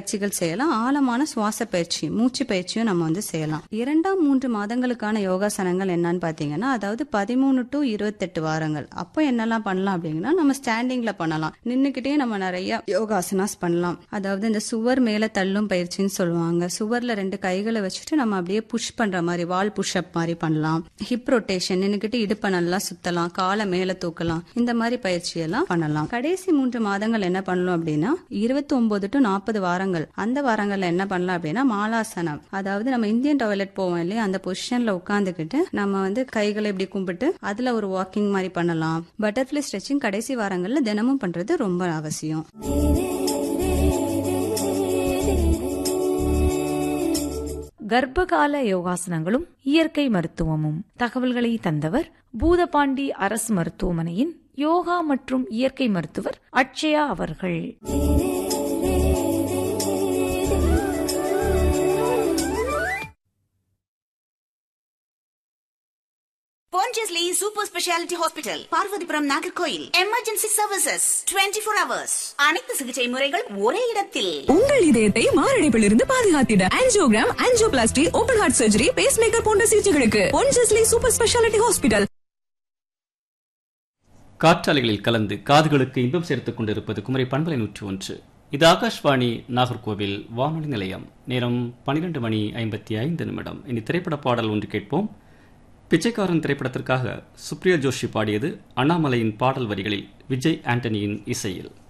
பயிற்சிகள் செய்யலாம் ஆழமான சுவாச பயிற்சி மூச்சு பயிற்சியும் நம்ம வந்து செய்யலாம் இரண்டாம் மூன்று மாதங்களுக்கான யோகாசனங்கள் என்னன்னு பாத்தீங்கன்னா அதாவது பதிமூணு டு இருபத்தெட்டு வாரங்கள் அப்போ என்னெல்லாம் பண்ணலாம் அப்படிங்கன்னா நம்ம ஸ்டாண்டிங்ல பண்ணலாம் நின்னுக்கிட்டே நம்ம நிறைய யோகாசனாஸ் பண்ணலாம் அதாவது இந்த சுவர் மேல தள்ளும் பயிற்சின்னு சொல்லுவாங்க சுவர்ல ரெண்டு கைகளை வச்சுட்டு நம்ம அப்படியே புஷ் பண்ற மாதிரி வால் புஷ் அப் மாதிரி பண்ணலாம் ஹிப் ரொட்டேஷன் நின்னுக்கிட்டு இடுப்பை நல்லா சுத்தலாம் காலை மேல தூக்கலாம் இந்த மாதிரி பயிற்சி எல்லாம் பண்ணலாம் கடைசி மூன்று மாதங்கள் என்ன பண்ணலாம் அப்படின்னா இருபத்தி ஒன்பது டு நாற்பது வாரங்கள் அந்த வாரங்கள்ல என்ன பண்ணலாம் அப்படின்னா மாலாசனம் அதாவது நம்ம இந்தியன் டாய்லெட் போவோம் இல்லையா அந்த பொசிஷன்ல உட்காந்துக்கிட்டு நம்ம வந்து கைகளை இப்படி கும்பிட்டு அதுல ஒரு வாக்கிங் மாதிரி பண்ணலாம் பட்டர்ஃபிளை ஸ்ட்ரெச்சிங் கடைசி வாரங்கள்ல தினமும் பண்றது ரொம்ப அவசியம் கர்ப்பகால யோகாசனங்களும் இயற்கை மருத்துவமும் தகவல்களை தந்தவர் பூதபாண்டி அரசு மருத்துவமனையின் யோகா மற்றும் இயற்கை மருத்துவர் அட்சயா அவர்கள் Pondicherry super speciality hospital Parvathipuram Nagercoil emergency services 24 four hours அனைத்து சிகிச்சை முறைகள் ஒரே இடத்தில் உங்கள் இதயத்தை மாரடைப்பிலிருந்து பாதுகாத்திட angiogram angioplasty open heart surgery pacemaker போன்ற சிகிச்சைகளுக்கு பொன்ஜஸ்லி சூப்பர் ஸ்பெஷாலிட்டி ஹாஸ்பிட்டல் காற்றாலைகளில் கலந்து காதுகளுக்கு இன்பம் சேர்த்துக் கொண்டிருப்பது குமரி பண்பலை நூற்றி ஒன்று இது ஆகாஷ்வாணி நாகர்கோவில் வானொலி நிலையம் நேரம் பன்னிரண்டு மணி ஐம்பத்தி ஐந்து நிமிடம் இனி திரைப்பட பாடல் ஒன்று கேட்போம் பிச்சைக்காரன் திரைப்படத்திற்காக சுப்ரியா ஜோஷி பாடியது அண்ணாமலையின் பாடல் வரிகளில் விஜய் ஆண்டனியின் இசையில்